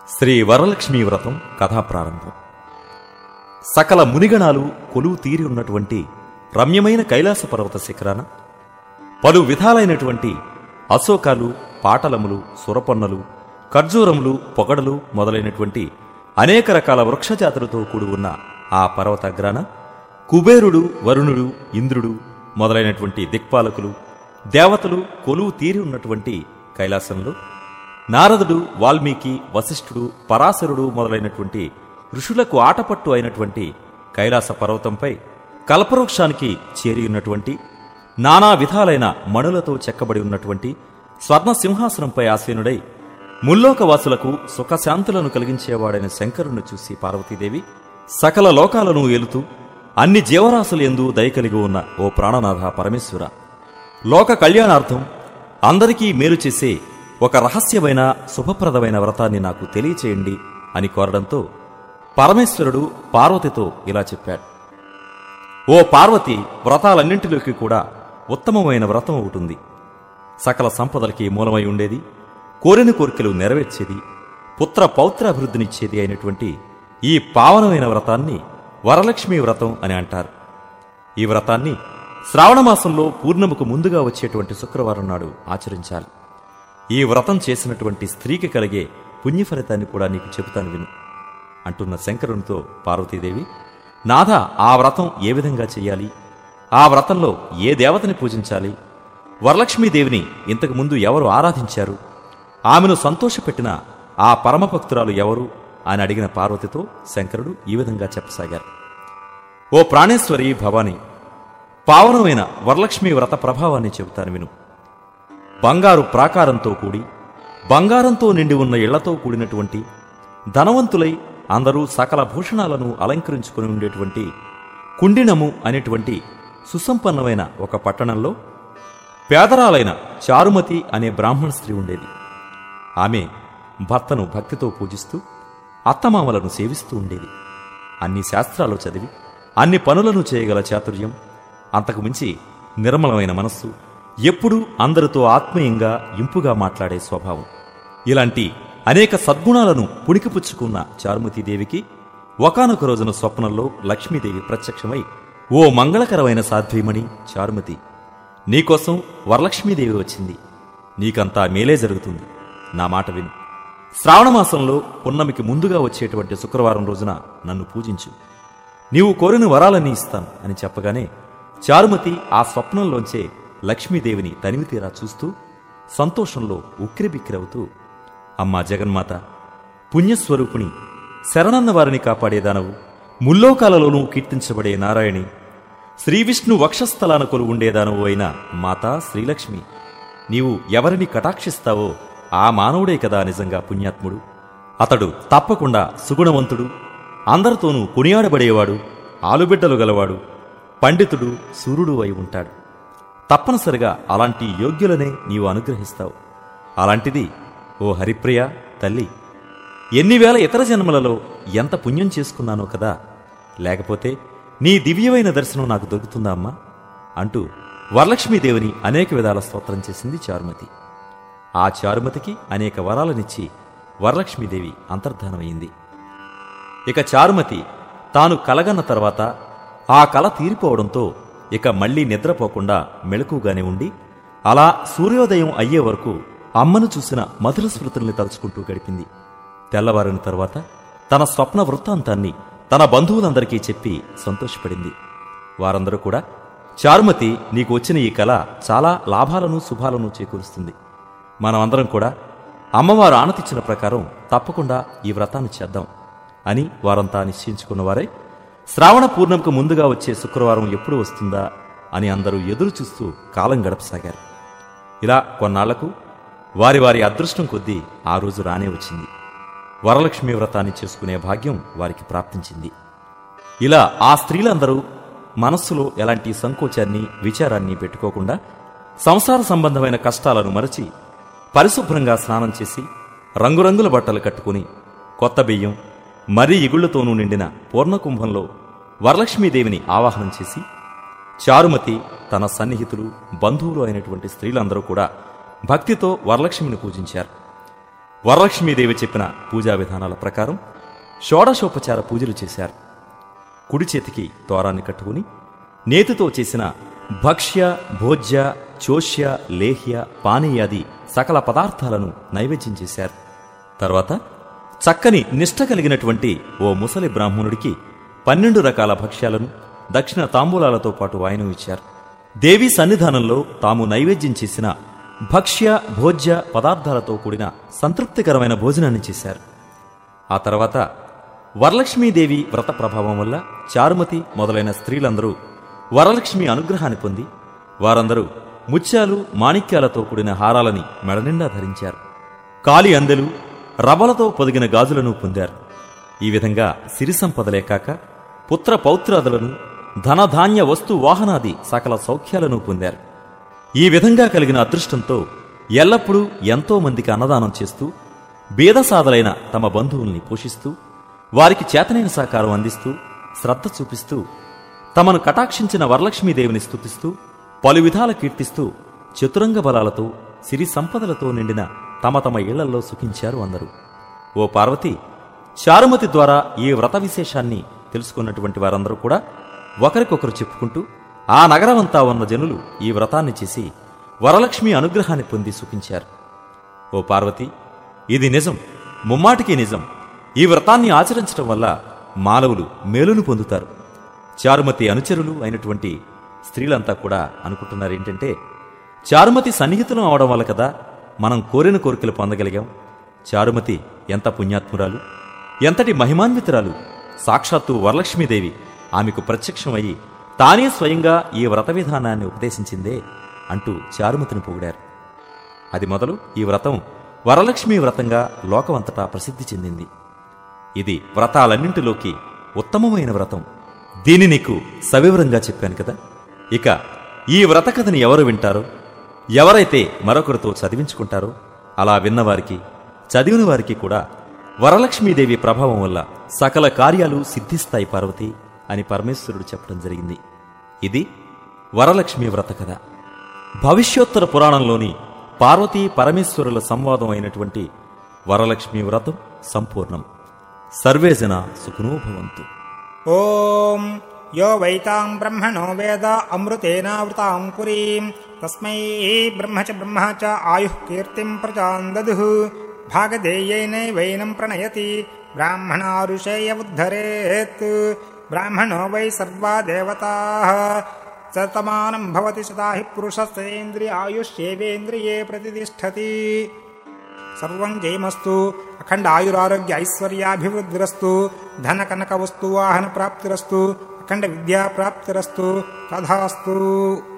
శ్రీ వరలక్ష్మీ వ్రతం కథా ప్రారంభం సకల మునిగణాలు కొలువు తీరి ఉన్నటువంటి రమ్యమైన కైలాస పర్వత శిఖరాన పలు విధాలైనటువంటి అశోకాలు పాటలములు సురపొన్నలు ఖర్జూరములు పొగడలు మొదలైనటువంటి అనేక రకాల వృక్షజాతులతో కూడి ఉన్న ఆ పర్వతాగ్రాన కుబేరుడు వరుణుడు ఇంద్రుడు మొదలైనటువంటి దిక్పాలకులు దేవతలు కొలువు తీరి ఉన్నటువంటి కైలాసంలో నారదుడు వాల్మీకి వశిష్ఠుడు పరాశరుడు మొదలైనటువంటి ఋషులకు ఆటపట్టు అయినటువంటి కైలాస పర్వతంపై కల్పవృక్షానికి చేరి ఉన్నటువంటి నానా విధాలైన మణులతో చెక్కబడి ఉన్నటువంటి స్వర్ణ సింహాసనంపై ఆసీనుడై ముల్లోకవాసులకు సుఖశాంతులను కలిగించేవాడైన శంకరుణ్ణి చూసి పార్వతీదేవి సకల లోకాలను ఏలుతూ అన్ని జీవరాశులు ఎందు దయ కలిగి ఉన్న ఓ ప్రాణనాథ పరమేశ్వర లోక కళ్యాణార్థం అందరికీ మేలు చేసే ఒక రహస్యమైన శుభప్రదమైన వ్రతాన్ని నాకు తెలియచేయండి అని కోరడంతో పరమేశ్వరుడు పార్వతితో ఇలా చెప్పాడు ఓ పార్వతి వ్రతాలన్నింటిలోకి కూడా ఉత్తమమైన వ్రతం ఒకటి ఉంది సకల సంపదలకి మూలమై ఉండేది కోరిన కోరికలు నెరవేర్చేది పుత్ర పౌత్రాభివృద్ధినిచ్చేది అయినటువంటి ఈ పావనమైన వ్రతాన్ని వరలక్ష్మీ వ్రతం అని అంటారు ఈ వ్రతాన్ని శ్రావణ మాసంలో పూర్ణముకు ముందుగా వచ్చేటువంటి శుక్రవారం నాడు ఆచరించాలి ఈ వ్రతం చేసినటువంటి స్త్రీకి కలిగే పుణ్యఫలితాన్ని కూడా నీకు చెబుతాను విను అంటున్న శంకరునితో పార్వతీదేవి నాథ ఆ వ్రతం ఏ విధంగా చెయ్యాలి ఆ వ్రతంలో ఏ దేవతని పూజించాలి వరలక్ష్మీదేవిని ఇంతకు ముందు ఎవరు ఆరాధించారు ఆమెను సంతోషపెట్టిన ఆ పరమభక్తురాలు ఎవరు అని అడిగిన పార్వతితో శంకరుడు ఈ విధంగా చెప్పసాగారు ఓ ప్రాణేశ్వరి భవాని పావనమైన వరలక్ష్మీ వ్రత ప్రభావాన్ని చెబుతాను విను బంగారు ప్రాకారంతో కూడి బంగారంతో నిండి ఉన్న ఇళ్లతో కూడినటువంటి ధనవంతులై అందరూ సకల భూషణాలను అలంకరించుకుని ఉండేటువంటి కుండినము అనేటువంటి సుసంపన్నమైన ఒక పట్టణంలో పేదరాలైన చారుమతి అనే బ్రాహ్మణ స్త్రీ ఉండేది ఆమె భర్తను భక్తితో పూజిస్తూ అత్తమామలను సేవిస్తూ ఉండేది అన్ని శాస్త్రాలు చదివి అన్ని పనులను చేయగల చాతుర్యం అంతకు మించి నిర్మలమైన మనస్సు ఎప్పుడూ అందరితో ఆత్మీయంగా ఇంపుగా మాట్లాడే స్వభావం ఇలాంటి అనేక సద్గుణాలను పుణికిపుచ్చుకున్న చారుమతీదేవికి ఒకనొక రోజున స్వప్నంలో లక్ష్మీదేవి ప్రత్యక్షమై ఓ మంగళకరమైన సాధ్వీమణి చారుమతి నీకోసం వరలక్ష్మీదేవి వచ్చింది నీకంతా మేలే జరుగుతుంది నా మాట విను శ్రావణమాసంలో పున్నమికి ముందుగా వచ్చేటువంటి శుక్రవారం రోజున నన్ను పూజించు నీవు కోరిన వరాలన్నీ ఇస్తాను అని చెప్పగానే చారుమతి ఆ స్వప్నంలోంచే లక్ష్మీదేవిని తనివితీరా చూస్తూ సంతోషంలో ఉక్కిరిబిక్కిరవుతూ అమ్మా జగన్మాత పుణ్యస్వరూపుని శరణన్న వారిని కాపాడేదానవు ముల్లోకాలలోనూ కీర్తించబడే నారాయణి శ్రీవిష్ణు వక్షస్థలాన కొలు ఉండేదానవు అయిన మాతా శ్రీలక్ష్మి నీవు ఎవరిని కటాక్షిస్తావో ఆ మానవుడే కదా నిజంగా పుణ్యాత్ముడు అతడు తప్పకుండా సుగుణవంతుడు అందరితోనూ కొనియాడబడేవాడు ఆలుబిడ్డలు గలవాడు పండితుడు సూర్యుడు అయి ఉంటాడు తప్పనిసరిగా అలాంటి యోగ్యులనే నీవు అనుగ్రహిస్తావు అలాంటిది ఓ హరిప్రియ తల్లి ఎన్ని వేల ఇతర జన్మలలో ఎంత పుణ్యం చేసుకున్నానో కదా లేకపోతే నీ దివ్యమైన దర్శనం నాకు దొరుకుతుందా అమ్మా అంటూ వరలక్ష్మీదేవిని అనేక విధాల స్తోత్రం చేసింది చారుమతి ఆ చారుమతికి అనేక వరాలనిచ్చి వరలక్ష్మీదేవి అంతర్ధానమైంది ఇక చారుమతి తాను కలగన్న తర్వాత ఆ కల తీరిపోవడంతో ఇక మళ్లీ నిద్రపోకుండా మెలకుగానే ఉండి అలా సూర్యోదయం అయ్యే వరకు అమ్మను చూసిన మధుర స్మృతుల్ని తలుచుకుంటూ గడిపింది తెల్లవారిన తర్వాత తన స్వప్న వృత్తాంతాన్ని తన బంధువులందరికీ చెప్పి సంతోషపడింది వారందరూ కూడా చారుమతి నీకు వచ్చిన ఈ కళ చాలా లాభాలను శుభాలను చేకూరుస్తుంది మనమందరం కూడా అమ్మవారు ఆనతిచ్చిన ప్రకారం తప్పకుండా ఈ వ్రతాన్ని చేద్దాం అని వారంతా నిశ్చయించుకున్నవారై శ్రావణ పూర్ణంకు ముందుగా వచ్చే శుక్రవారం ఎప్పుడు వస్తుందా అని అందరూ ఎదురు చూస్తూ కాలం గడపసాగారు ఇలా కొన్నాళ్లకు వారి వారి అదృష్టం కొద్దీ ఆ రోజు రానే వచ్చింది వరలక్ష్మి వ్రతాన్ని చేసుకునే భాగ్యం వారికి ప్రాప్తించింది ఇలా ఆ స్త్రీలందరూ మనస్సులో ఎలాంటి సంకోచాన్ని విచారాన్ని పెట్టుకోకుండా సంసార సంబంధమైన కష్టాలను మరచి పరిశుభ్రంగా స్నానం చేసి రంగురంగుల బట్టలు కట్టుకుని కొత్త బియ్యం మరీ ఇగుళ్లతోనూ నిండిన పూర్ణకుంభంలో వరలక్ష్మీదేవిని ఆవాహనం చేసి చారుమతి తన సన్నిహితులు బంధువులు అయినటువంటి స్త్రీలందరూ కూడా భక్తితో వరలక్ష్మిని పూజించారు వరలక్ష్మీదేవి చెప్పిన పూజా విధానాల ప్రకారం షోడశోపచార పూజలు చేశారు కుడి చేతికి తోరాన్ని కట్టుకుని నేతితో చేసిన భక్ష్య భోజ్య చోష్య లేహ్య పానీయాది సకల పదార్థాలను నైవేద్యం చేశారు తర్వాత చక్కని నిష్ట కలిగినటువంటి ఓ ముసలి బ్రాహ్మణుడికి పన్నెండు రకాల భక్ష్యాలను దక్షిణ తాంబూలాలతో పాటు వాయనం ఇచ్చారు దేవి సన్నిధానంలో తాము నైవేద్యం చేసిన భక్ష్య భోజ్య పదార్థాలతో కూడిన సంతృప్తికరమైన భోజనాన్ని చేశారు ఆ తర్వాత వరలక్ష్మీదేవి వ్రత ప్రభావం వల్ల చారుమతి మొదలైన స్త్రీలందరూ వరలక్ష్మి అనుగ్రహాన్ని పొంది వారందరూ ముత్యాలు మాణిక్యాలతో కూడిన హారాలని మెడనిండా ధరించారు కాలి అందెలు రబలతో పొదిగిన గాజులను పొందారు ఈ విధంగా సిరి సంపదలే కాక పుత్ర పౌత్రాదులను ధనధాన్య వస్తు వాహనాది సకల సౌఖ్యాలను పొందారు ఈ విధంగా కలిగిన అదృష్టంతో ఎల్లప్పుడూ ఎంతో మందికి అన్నదానం చేస్తూ బీదసాదలైన తమ బంధువుల్ని పోషిస్తూ వారికి చేతనైన సహకారం అందిస్తూ శ్రద్ధ చూపిస్తూ తమను కటాక్షించిన వరలక్ష్మీదేవిని స్తుతిస్తూ పలు విధాల కీర్తిస్తూ చతురంగ బలాలతో సిరి సంపదలతో నిండిన తమ తమ ఇళ్లల్లో సుఖించారు అందరూ ఓ పార్వతి చారుమతి ద్వారా ఈ వ్రత విశేషాన్ని తెలుసుకున్నటువంటి వారందరూ కూడా ఒకరికొకరు చెప్పుకుంటూ ఆ నగరమంతా ఉన్న జనులు ఈ వ్రతాన్ని చేసి వరలక్ష్మి అనుగ్రహాన్ని పొంది సుఖించారు ఓ పార్వతి ఇది నిజం ముమ్మాటికి నిజం ఈ వ్రతాన్ని ఆచరించడం వల్ల మానవులు మేలును పొందుతారు చారుమతి అనుచరులు అయినటువంటి స్త్రీలంతా కూడా అనుకుంటున్నారు ఏంటంటే చారుమతి సన్నిహితులం అవడం వల్ల కదా మనం కోరిన కోరికలు పొందగలిగాం చారుమతి ఎంత పుణ్యాత్మురాలు ఎంతటి మహిమాన్వితురాలు సాక్షాత్తు వరలక్ష్మీదేవి ఆమెకు ప్రత్యక్షమయ్యి తానే స్వయంగా ఈ వ్రత విధానాన్ని ఉపదేశించిందే అంటూ చారుమతిని పొగిడారు అది మొదలు ఈ వ్రతం వరలక్ష్మీ వ్రతంగా లోకమంతటా ప్రసిద్ధి చెందింది ఇది వ్రతాలన్నింటిలోకి ఉత్తమమైన వ్రతం దీని నీకు సవివరంగా చెప్పాను కదా ఇక ఈ వ్రత కథని ఎవరు వింటారో ఎవరైతే మరొకరితో చదివించుకుంటారో అలా విన్నవారికి చదివిన వారికి కూడా వరలక్ష్మీదేవి ప్రభావం వల్ల సకల కార్యాలు సిద్ధిస్తాయి పార్వతి అని పరమేశ్వరుడు చెప్పడం జరిగింది ఇది వరలక్ష్మి వ్రత కథ భవిష్యోత్తర పురాణంలోని పార్వతీ పరమేశ్వరుల సంవాదం అయినటువంటి వరలక్ష్మి వ్రతం సంపూర్ణం సర్వేజన సుఖనోభవంతు ॐ यो वैतां ब्रह्मणो वेद अमृतेनावृतां पुरीं तस्मै ब्रह्म च ब्रह्म च आयुः कीर्तिं प्रजां ददुः भागधेयेनैवैनं प्रणयति ब्राह्मणारुषेय उद्धरेत् ब्राह्मणो वै सर्वा देवताः सतमानं भवति सदा हि पुरुषस्तेन्द्रियायुष्येवेन्द्रिये प्रतितिष्ठति సర్వం జయమస్తు అఖండ ఆయురారోగ్య ఐశ్వర్యాభివృద్ధిరస్తు ధన కనక వస్తు వాహన ప్రాప్తిరస్తు అఖండ విద్యా ప్రాప్తిరస్తు తథాస్తు